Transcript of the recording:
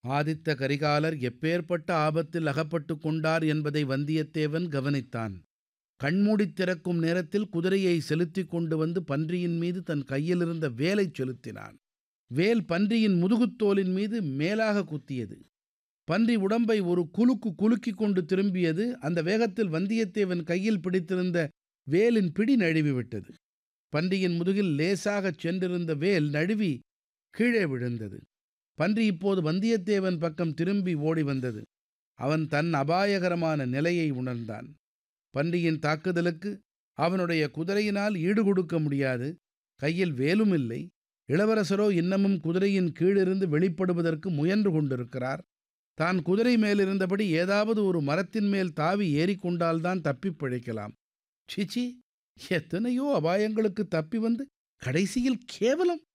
ஆதித்த கரிகாலர் எப்பேற்பட்ட ஆபத்தில் அகப்பட்டுக் கொண்டார் என்பதை வந்தியத்தேவன் கவனித்தான் கண்மூடித் திறக்கும் நேரத்தில் குதிரையை செலுத்திக் கொண்டு வந்து பன்றியின் மீது தன் கையிலிருந்த வேலைச் செலுத்தினான் வேல் பன்றியின் முதுகுத்தோலின் மீது மேலாக குத்தியது பன்றி உடம்பை ஒரு குலுக்கு குலுக்கிக் கொண்டு திரும்பியது அந்த வேகத்தில் வந்தியத்தேவன் கையில் பிடித்திருந்த வேலின் பிடி நழுவிவிட்டது பன்றியின் முதுகில் லேசாகச் சென்றிருந்த வேல் நழுவி கீழே விழுந்தது பன்றி இப்போது வந்தியத்தேவன் பக்கம் திரும்பி ஓடி வந்தது அவன் தன் அபாயகரமான நிலையை உணர்ந்தான் பன்றியின் தாக்குதலுக்கு அவனுடைய குதிரையினால் ஈடுகொடுக்க முடியாது கையில் வேலும் இல்லை இளவரசரோ இன்னமும் குதிரையின் கீழிருந்து வெளிப்படுவதற்கு முயன்று கொண்டிருக்கிறார் தான் குதிரை மேலிருந்தபடி ஏதாவது ஒரு மரத்தின் மேல் தாவி ஏறிக்கொண்டால்தான் தப்பிப் பிழைக்கலாம் சிச்சி எத்தனையோ அபாயங்களுக்கு தப்பி வந்து கடைசியில் கேவலம்